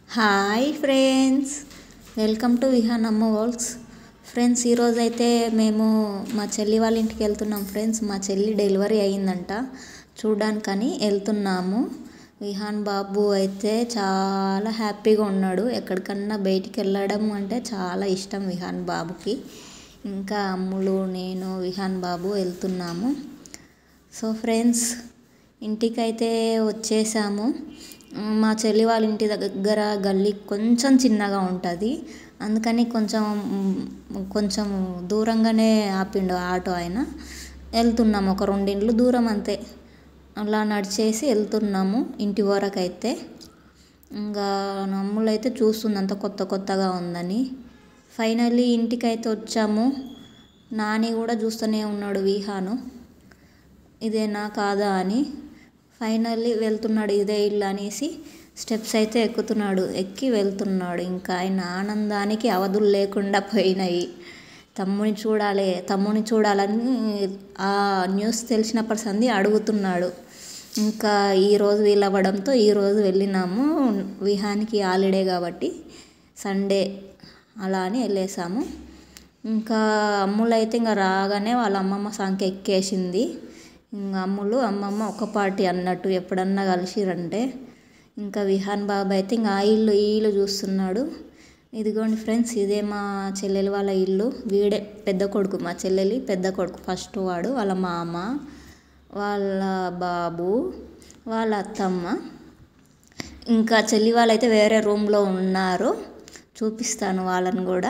hi friends welcome to Vihanamma worlds friends ఈరోజు అయితే మేము మా చెల్లి వాళ్ళ ఇంటికి వెళ్తున్నాం ఫ్రెండ్స్ మా చెల్లి డెలివరీ అయ్యిందంట చూడడానికని వెళ్తున్నాము విహాన్ బాబు అయితే చాలా హ్యాపీగా ఉన్నాడు ఎక్కడికన్నా బయటికి వెళ్ళడం అంటే చాలా ఇష్టం విహాన్ బాబుకి ఇంకా అమ్ములు నేను విహాన్ బాబు వెళ్తున్నాము సో ఫ్రెండ్స్ ఇంటికైతే వచ్చేసాము మా చెల్లి వాళ్ళ ఇంటి దగ్గర గల్లీ కొంచెం చిన్నగా ఉంటుంది అందుకని కొంచెం కొంచెం దూరంగానే ఆపిండు ఆటో ఆయన వెళ్తున్నాము ఒక రెండిండ్లు దూరం అంతే అలా నడిచేసి వెళ్తున్నాము ఇంటి వరకు అయితే ఇంకా నమ్ములు అయితే చూస్తుంది అంత కొత్త కొత్తగా ఉందని ఫైనల్లీ ఇంటికైతే వచ్చాము నాని కూడా చూస్తూనే ఉన్నాడు విహాను ఇదేనా కాదా అని ఫైనల్లీ వెళ్తున్నాడు ఇదే ఇల్లు అనేసి స్టెప్స్ అయితే ఎక్కుతున్నాడు ఎక్కి వెళ్తున్నాడు ఇంకా ఆయన ఆనందానికి అవధులు లేకుండా పోయినాయి తమ్ముని చూడాలి తమ్ముని చూడాలని ఆ న్యూస్ తెలిసినప్పటి సంది అడుగుతున్నాడు ఇంకా ఈరోజు వీలవ్వడంతో ఈరోజు వెళ్ళినాము విహానికి హాలిడే కాబట్టి సండే అలా అని వెళ్ళేసాము ఇంకా అమ్ములు అయితే ఇంకా రాగానే వాళ్ళ అమ్మమ్మ సంఖ్య ఎక్కేసింది ఇంకా అమ్ములు అమ్మమ్మ ఒక పార్టీ అన్నట్టు ఎప్పుడన్నా కలిసిరంటే ఇంకా విహాన్ బాబు అయితే ఇంకా ఆ ఇల్లు ఈ ఇల్లు చూస్తున్నాడు ఇదిగోండి ఫ్రెండ్స్ ఇదే మా చెల్లెలు వాళ్ళ ఇల్లు వీడే పెద్ద కొడుకు మా చెల్లెలి పెద్ద కొడుకు ఫస్ట్ వాడు వాళ్ళ మామ వాళ్ళ బాబు వాళ్ళ అత్తమ్మ ఇంకా చెల్లి వాళ్ళైతే వేరే రూమ్లో ఉన్నారు చూపిస్తాను వాళ్ళని కూడా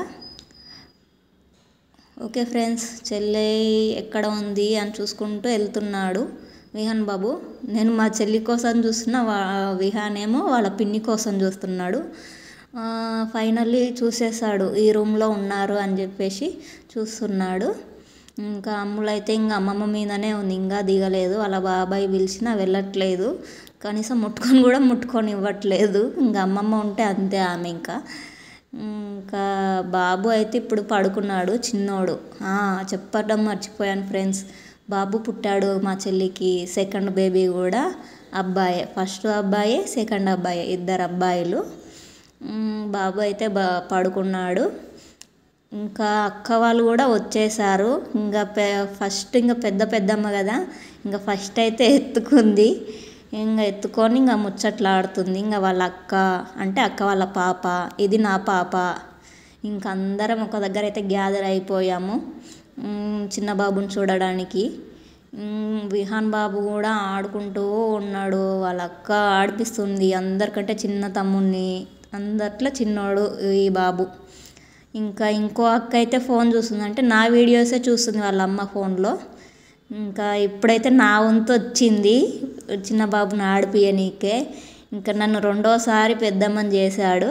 ఓకే ఫ్రెండ్స్ చెల్లె ఎక్కడ ఉంది అని చూసుకుంటూ వెళ్తున్నాడు విహాన్ బాబు నేను మా చెల్లి కోసం చూస్తున్నా వా విహాన్ ఏమో వాళ్ళ పిన్ని కోసం చూస్తున్నాడు ఫైనల్లీ చూసేసాడు ఈ రూమ్లో ఉన్నారు అని చెప్పేసి చూస్తున్నాడు ఇంకా అమ్ములు అయితే ఇంకా అమ్మమ్మ మీదనే ఉంది ఇంకా దిగలేదు వాళ్ళ బాబాయ్ పిలిచినా వెళ్ళట్లేదు కనీసం ముట్టుకొని కూడా ముట్టుకొని ఇవ్వట్లేదు ఇంకా అమ్మమ్మ ఉంటే అంతే ఆమె ఇంకా ఇంకా బాబు అయితే ఇప్పుడు పడుకున్నాడు చిన్నోడు చెప్పడం మర్చిపోయాను ఫ్రెండ్స్ బాబు పుట్టాడు మా చెల్లికి సెకండ్ బేబీ కూడా అబ్బాయే ఫస్ట్ అబ్బాయే సెకండ్ అబ్బాయే ఇద్దరు అబ్బాయిలు బాబు అయితే బా పడుకున్నాడు ఇంకా అక్క వాళ్ళు కూడా వచ్చేసారు ఇంకా పె ఫస్ట్ ఇంకా పెద్ద పెద్దమ్మ కదా ఇంకా ఫస్ట్ అయితే ఎత్తుకుంది ఇంకా ఎత్తుకొని ఇంకా ముచ్చట్లాడుతుంది ఇంకా వాళ్ళ అక్క అంటే అక్క వాళ్ళ పాప ఇది నా పాప ఇంకా అందరం ఒక దగ్గర అయితే గ్యాదర్ అయిపోయాము చిన్న బాబుని చూడడానికి విహాన్ బాబు కూడా ఆడుకుంటూ ఉన్నాడు వాళ్ళ అక్క ఆడిపిస్తుంది అందరికంటే చిన్న తమ్ముడిని అందట్లో చిన్నోడు ఈ బాబు ఇంకా ఇంకో అక్క అయితే ఫోన్ చూస్తుంది అంటే నా వీడియోసే చూస్తుంది వాళ్ళ అమ్మ ఫోన్లో ఇంకా ఇప్పుడైతే నా వంతు వచ్చింది చిన్న బాబుని ఆడిపియనీకే ఇంకా నన్ను రెండోసారి పెద్దమ్మని చేశాడు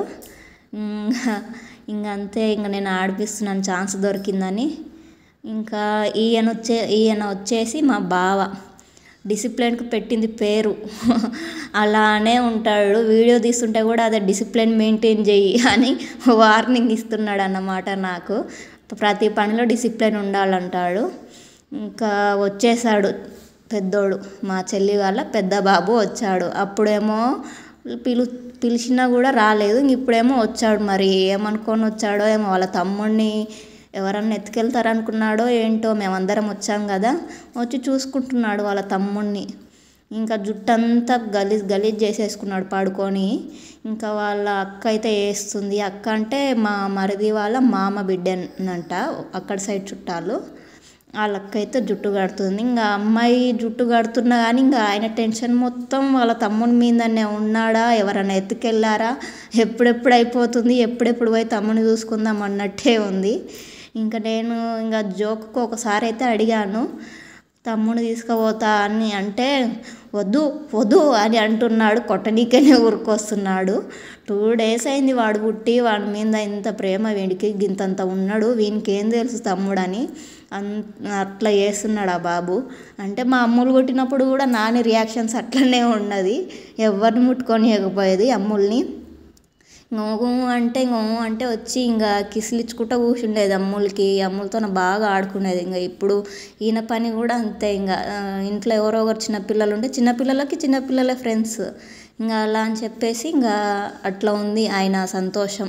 ఇంకా అంతే ఇంకా నేను ఆడిపిస్తున్నాను ఛాన్స్ దొరికిందని ఇంకా ఈయన వచ్చే ఈయన వచ్చేసి మా బావ డిసిప్లిన్కి పెట్టింది పేరు అలానే ఉంటాడు వీడియో తీస్తుంటే కూడా అదే డిసిప్లిన్ మెయింటైన్ చెయ్యి అని వార్నింగ్ ఇస్తున్నాడు అన్నమాట నాకు ప్రతి పనిలో డిసిప్లిన్ ఉండాలంటాడు ఇంకా వచ్చేసాడు పెద్దోడు మా చెల్లి వాళ్ళ పెద్ద బాబు వచ్చాడు అప్పుడేమో పిలు పిలిచినా కూడా రాలేదు ఇప్పుడేమో వచ్చాడు మరి ఏమనుకొని వచ్చాడో ఏమో వాళ్ళ తమ్ముడిని ఎవరన్నా ఎత్తుకెళ్తారనుకున్నాడో ఏంటో మేమందరం వచ్చాం కదా వచ్చి చూసుకుంటున్నాడు వాళ్ళ తమ్ముడిని ఇంకా జుట్టంతా గలీజ్ గలీజ్ చేసేసుకున్నాడు పడుకొని ఇంకా వాళ్ళ అక్క అయితే వేస్తుంది అక్క అంటే మా మరిది వాళ్ళ మామ బిడ్డనంట అక్కడ సైడ్ చుట్టాలు వాళ్ళ అక్క అయితే జుట్టు కడుతుంది ఇంకా అమ్మాయి జుట్టు కడుతున్నా కానీ ఇంకా ఆయన టెన్షన్ మొత్తం వాళ్ళ తమ్ముని మీదనే ఉన్నాడా ఎవరైనా ఎత్తుకెళ్ళారా ఎప్పుడెప్పుడు అయిపోతుంది ఎప్పుడెప్పుడు పోయి తమ్ముని చూసుకుందాం అన్నట్టే ఉంది ఇంకా నేను ఇంకా జోక్కు ఒకసారి అయితే అడిగాను తమ్ముడు తీసుకుపోతా అని అంటే వద్దు వద్దు అని అంటున్నాడు కొట్టనీకనే ఊరుకొస్తున్నాడు టూ డేస్ అయింది వాడు పుట్టి వాడి మీద ఇంత ప్రేమ వీడికి గింతంత ఉన్నాడు వీనికి ఏం తెలుసు తమ్ముడని అన్ అట్లా చేస్తున్నాడు ఆ బాబు అంటే మా అమ్ములు కొట్టినప్పుడు కూడా నాని రియాక్షన్స్ అట్లనే ఉన్నది ఎవరిని ముట్టుకొని ఇవ్వకపోయేది అమ్ముల్ని గోగు అంటే గోగు అంటే వచ్చి ఇంకా కిసిలిచ్చుకుంటూ కూర్చుండేది అమ్ములకి అమ్ములతో బాగా ఆడుకునేది ఇంకా ఇప్పుడు ఈయన పని కూడా అంతే ఇంకా ఇంట్లో ఎవరో ఒకరు చిన్నపిల్లలు ఉంటే చిన్నపిల్లలకి చిన్నపిల్లలే ఫ్రెండ్స్ ఇంకా అలా అని చెప్పేసి ఇంకా అట్లా ఉంది ఆయన సంతోషం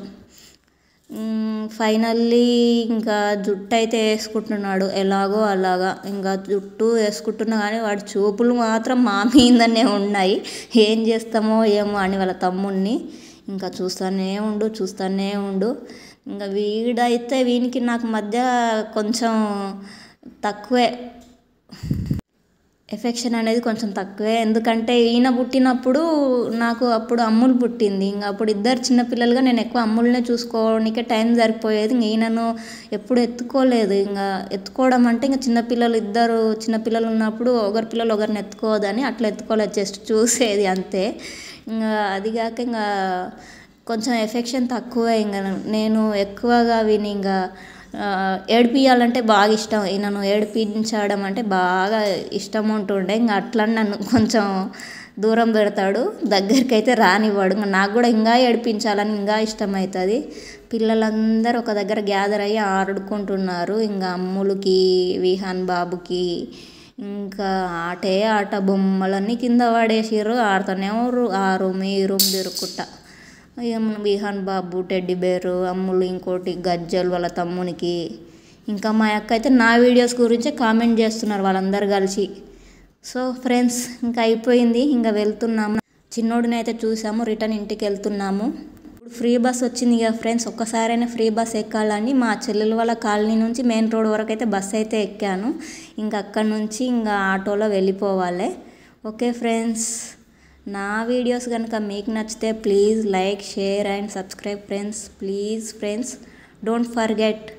ఫైనల్లీ ఇంకా జుట్టు అయితే వేసుకుంటున్నాడు ఎలాగో అలాగా ఇంకా జుట్టు వేసుకుంటున్నా కానీ వాడి చూపులు మాత్రం మా మీదనే ఉన్నాయి ఏం చేస్తామో ఏమో అని వాళ్ళ తమ్ముడిని ఇంకా చూస్తూనే ఉండు చూస్తూనే ఉండు ఇంకా వీడైతే వీనికి నాకు మధ్య కొంచెం తక్కువే ఎఫెక్షన్ అనేది కొంచెం తక్కువే ఎందుకంటే ఈయన పుట్టినప్పుడు నాకు అప్పుడు అమ్ములు పుట్టింది ఇంకా అప్పుడు ఇద్దరు చిన్నపిల్లలుగా నేను ఎక్కువ అమ్ములనే చూసుకోవడానికే టైం సరిపోయేది ఇంక ఈయనను ఎప్పుడు ఎత్తుకోలేదు ఇంకా ఎత్తుకోవడం అంటే ఇంకా చిన్నపిల్లలు ఇద్దరు చిన్నపిల్లలు ఉన్నప్పుడు ఒకరి పిల్లలు ఒకరిని ఎత్తుకోవద్దని అట్లా ఎత్తుకోలేదు జస్ట్ చూసేది అంతే ఇంకా అది కాక ఇంకా కొంచెం ఎఫెక్షన్ తక్కువే ఇంకా నేను ఎక్కువగా విని ఇంకా ఏడిపియాలంటే బాగా ఇష్టం నన్ను ఏడిపించడం అంటే బాగా ఇష్టం ఉంటుండే ఇంకా అట్లా నన్ను కొంచెం దూరం పెడతాడు దగ్గరికి అయితే రానివ్వడు ఇంకా నాకు కూడా ఇంకా ఏడిపించాలని ఇంకా ఇష్టమవుతుంది పిల్లలందరూ ఒక దగ్గర గ్యాదర్ అయ్యి ఆడుకుంటున్నారు ఇంకా అమ్ములకి విహాన్ బాబుకి ఇంకా ఆటే ఆట బొమ్మలన్నీ కింద పడేసిర్రు ఆడుతూనే ఆ రూమ్ ఈ రూమ్ తిరుక్కుంటా ఇక మన విహాన్ బాబు టెడ్డి బేరు అమ్ములు ఇంకోటి గజ్జలు వాళ్ళ తమ్మునికి ఇంకా మా అక్క అయితే నా వీడియోస్ గురించే కామెంట్ చేస్తున్నారు వాళ్ళందరూ కలిసి సో ఫ్రెండ్స్ ఇంకా అయిపోయింది ఇంకా వెళ్తున్నాము చిన్నోడిని అయితే చూసాము రిటర్న్ ఇంటికి వెళ్తున్నాము ఇప్పుడు ఫ్రీ బస్ వచ్చింది ఇక ఫ్రెండ్స్ ఒక్కసారైనా ఫ్రీ బస్ ఎక్కాలని మా చెల్లెల వాళ్ళ కాలనీ నుంచి మెయిన్ రోడ్ వరకు అయితే బస్ అయితే ఎక్కాను ఇంకా అక్కడి నుంచి ఇంకా ఆటోలో వెళ్ళిపోవాలి ఓకే ఫ్రెండ్స్ నా వీడియోస్ కనుక మీకు నచ్చితే please like share and subscribe friends please friends don't forget